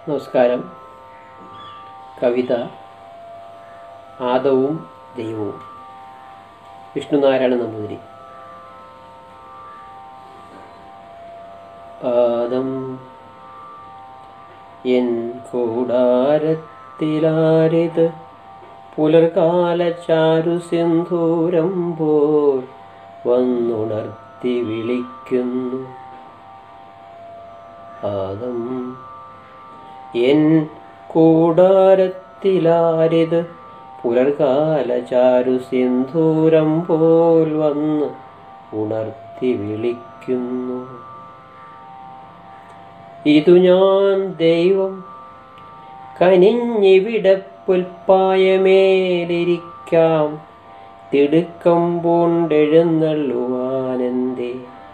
നമസ്കാരം കവിത ആദവും ദൈവവും വിഷ്ണുനാരായണ നമ്പൂതിരി ആദം എൻ കൂടാരത്തിലാരിത് പുലർകാല ചാരു സിന്ധൂരം പോൽ വന്നുണർത്തി വിളിക്കുന്നു ആദം എൻ കൂടാരത്തിലാരിത് പുലർകാല ചാരു സിന്ധൂരം പോൽ വന്ന് ഉണർത്തി വിളിക്കുന്നു ഇതു ഞാൻ ദൈവം കനിഞ്ഞിവിടെ പുൽപ്പായമേലിരിക്കാം തിടുക്കം പൂണ്ടെഴുന്നള്ളുവാനെന്തേ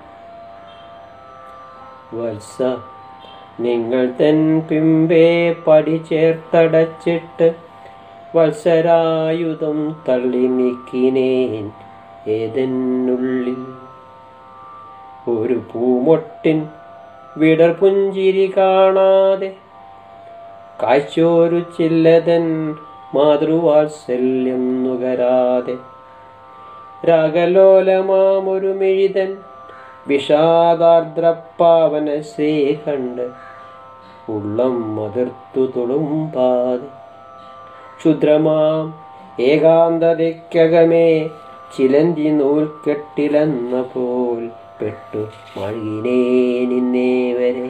വത്സ നിങ്ങൾ തൻ പിമ്പേ പടി ചേർത്തടച്ചിട്ട് വത്സരായുധം തള്ളി നീക്കിനേൻ ഏതെന്നുള്ളിൽ ഒരു പൂമൊട്ടിൻ വിടർ പുഞ്ചിരി കാണാതെ കാഴ്ചോരു ചില്ലതൻ മാതൃവാത്സല്യം നുകരാതെ രാഗലോലമാമൊരു മിഴിതൻ വിഷാദാർദ്രപ്പാവന ശ്രീ കണ്ട് ഉള്ളം മതിർത്തു തുളുമ്പാതെ ക്ഷുദ്രമാം ഏകാന്തതയ്ക്കകമേ ചിലന്തി നൂൽക്കെട്ടിലെന്ന പോൽ പെട്ടു മഴുകിനേ നിന്നേ വരെ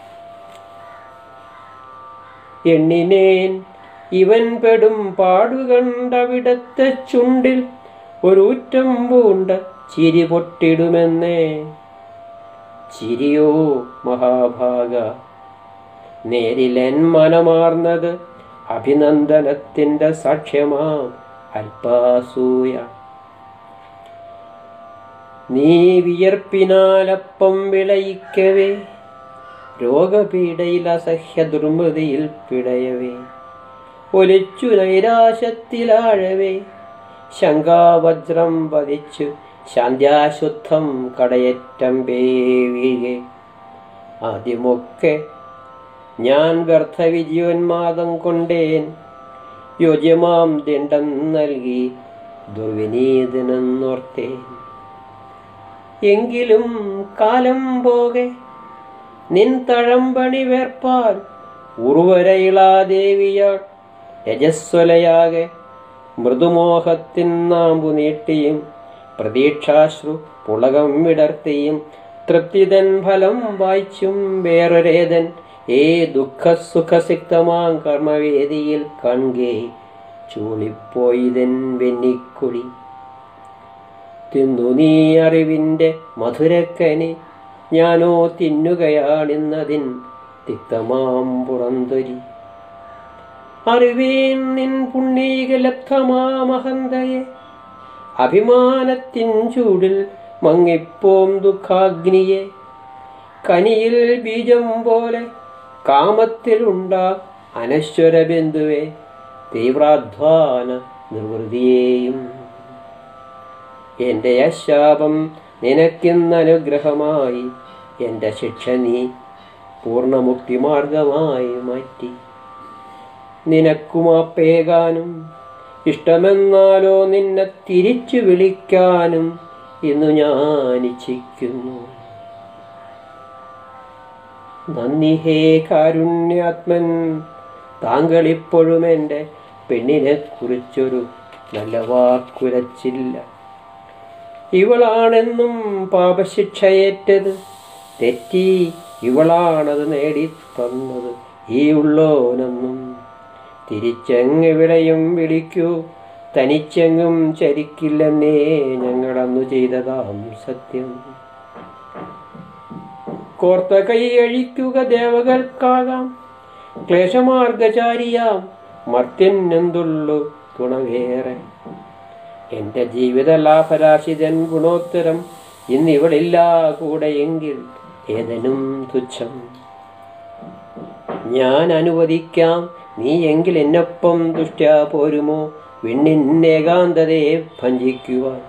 എണ്ണിനേൻ ഇവൻ പെടും പാടുകണ്ടവിടത്തെ ചുണ്ടിൽ ഒരൂറ്റം പൂണ്ട ചിരി പൊട്ടിടുമെന്നേ ചിരിയോ മഹാഭാഗ നേരിലെൻ മനമാർന്നത് അഭിനന്ദനത്തിൻ്റെ സാക്ഷ്യമാം അൽപാസൂയ നീ വിയർപ്പിനാലപ്പം വിളയിക്കവേ രോഗപീഡയിൽ അസഹ്യ ദുർമൃതിയിൽ പിടയവേ ഒലിച്ചു നൈരാശത്തിലാഴവേ ശങ്കാവജ്രം പതിച്ചു ശാന്ത്യാശുദ്ധം കടയറ്റം വീഴെ ആദ്യമൊക്കെ ഞാൻ വ്യർത്ഥ വിജയോന്മാദം കൊണ്ടേൻ യോജ്യമാം ദണ്ഡം നൽകി ദുർവിനീതനെന്നോർത്തേൻ എങ്കിലും കാലം പോകെ നിൻ തഴമ്പണി വേർപ്പാൽ ഉറുവരയിളാദേവിയാൾ രജസ്വലയാകെ മൃദുമോഹത്തിൻ നാമ്പു നീട്ടിയും പ്രതീക്ഷാശ്രു പുളകം വിടർത്തിയും തൃപ്തിതൻ ഫലം വായിച്ചും വേറൊരേതൻ ഏ ദുഃഖസുഖസിക്തമാം കർമ്മവേദിയിൽ കൺകേ ചൂളിപ്പോയിതൻ വെന്നിക്കുടി തിന്നു നീ അറിവിൻ്റെ മധുരക്കനി ഞാനോ തിന്നുകയാണിന്നതിൻ തിക്തമാം പുറന്തൊരി അറിവേൻ നിൻ പുണ്യീകലബ്ധമാമഹന്തയെ അഭിമാനത്തിൻ ചൂടിൽ മങ്ങിപ്പോം ദുഃഖാഗ്നിയെ കനിയിൽ ബീജം പോലെ കാമത്തിലുണ്ടാ അനശ്വര ബന്ധുവെ തീവ്രാധ്വാന നിർവൃതിയെയും എൻ്റെ അശാപം നിനക്കിന്നനുഗ്രഹമായി എൻ്റെ ശിക്ഷ നീ പൂർണ്ണമുക്തി മാർഗമായി മാറ്റി നിനക്കുമാപ്പേകാനും ഇഷ്ടമെന്നാലോ നിന്നെ തിരിച്ചു വിളിക്കാനും ഇന്നു ഞാൻ ഇച്ഛിക്കുന്നു നന്ദി ഹേ കാരുണ്യാത്മൻ താങ്കൾ ഇപ്പോഴും എൻ്റെ പെണ്ണിനെ കുറിച്ചൊരു നല്ല വാക്കുരച്ചില്ല ഇവളാണെന്നും പാപശിക്ഷയേറ്റത് തെറ്റി ഇവളാണത് നേടിത്തന്നത് ഈ ഉള്ളോനെന്നും തിരിച്ചെങ്ങെവിടെയും വിളിക്കൂ തനിച്ചെങ്ങും ചരിക്കില്ലെന്നേ ഞങ്ങളന്നു ചെയ്തതാം സത്യം കോർത്ത കൈ അഴിക്കുക ദേവകൾക്കാകാം ക്ലേശമാർഗചാരിയാം മർത്യൻ എന്തുള്ളു തുണവേറെ എൻ്റെ ജീവിത ലാഭരാശിതൻ ഗുണോത്തരം ഇന്നിവളില്ല കൂടെയെങ്കിൽ ഏതനും തുച്ഛം ഞാൻ അനുവദിക്കാം നീ എങ്കിൽ എന്നൊപ്പം ദുഷ്ട്യാ പോരുമോ വിണ്ണിൻ ഏകാന്തതയെ ഭഞ്ചിക്കുവാൻ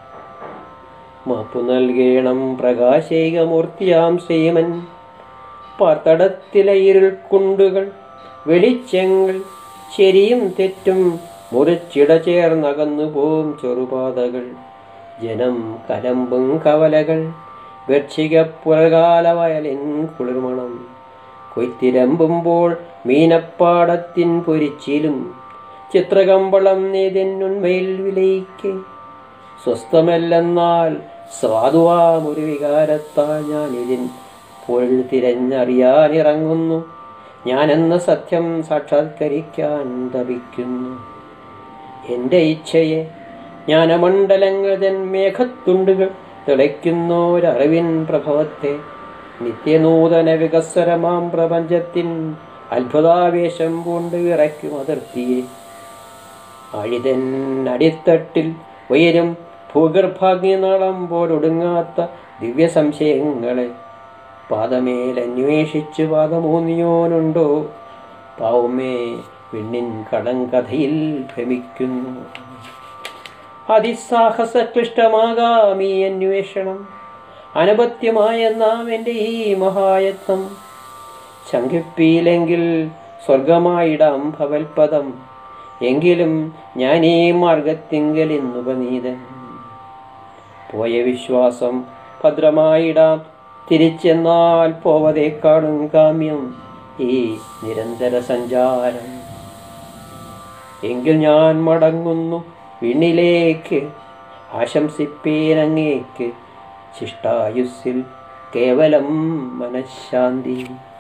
മാപ്പു നൽകേണം പ്രകാശൈകമൂർത്തിയാം ശ്രീമൻ പാർത്തടത്തിലെ ഇരുൾക്കുണ്ടുകൾ വെളിച്ചങ്ങൾ ശരിയും തെറ്റും മുറിച്ചിട ചേർന്നകന്നു പോം ചെറുപാതകൾ ജനം കലമ്പും കവലകൾ വെർഷിക പുലകാല വയലിൻ കുളിർമണം കൊയ്ത്തിരമ്പുമ്പോൾ മീനപ്പാടത്തിൻ പൊരിച്ചിലും ചിത്രകമ്പളം നീതിനുന്മയിൽ വിലയിക്കെ സ്വസ്ഥമല്ലെന്നാൽ സ്വാദുവാമൊരു വികാരത്താൽ ഞാനിതിൻ പൊരുൾ തിരഞ്ഞറിയാനിറങ്ങുന്നു ഞാനെന്ന സത്യം സാക്ഷാത്കരിക്കാൻ തപിക്കുന്നു എൻ്റെ ഇച്ഛയെ ജ്ഞാനമണ്ഡലങ്ങൾ തൻ മേഘത്തുണ്ടുകൾ തിളയ്ക്കുന്നൊരറിവിൻ പ്രഭവത്തെ നിത്യനൂതന വികസ്വരമാം പ്രപഞ്ചത്തിൻ അത്ഭുതാവേശം കൊണ്ട് വിറയ്ക്കും അതിർത്തിയെ അഴിതൻ അടിത്തട്ടിൽ ഉയരും ഭൂഗർഭാഗ്നിനാളം പോലൊടുങ്ങാത്ത ദിവ്യ സംശയങ്ങളെ പാദമേലന്വേഷിച്ചു പാദമൂന്നിയോനുണ്ടോ പാവമേ പെണ്ണിൻ കടങ്കഥയിൽ ഭ്രമിക്കുന്നു അതിസാഹസക്ലിഷ്ടമാകാം ഈ അന്വേഷണം അനപത്യമായ നാം എൻ്റെ ഈ മഹായത്നം ശങ്കിപ്പിയിലെങ്കിൽ സ്വർഗമായിടാം ഭവൽപദം എങ്കിലും ഞാൻ ഈ മാർഗത്തിങ്കൽ ഇന്നുപനീതൻ പോയ വിശ്വാസം ഭദ്രമായിടാം തിരിച്ചെന്നാൽ പോവതേക്കാളും കാമ്യം ഈ നിരന്തര സഞ്ചാരം എങ്കിൽ ഞാൻ മടങ്ങുന്നു വിണ്ണിലേക്ക് ആശംസിപ്പേനങ്ങേക്ക് ശിഷ്ടായുസ്സിൽ കേവലം മനഃശാന്തി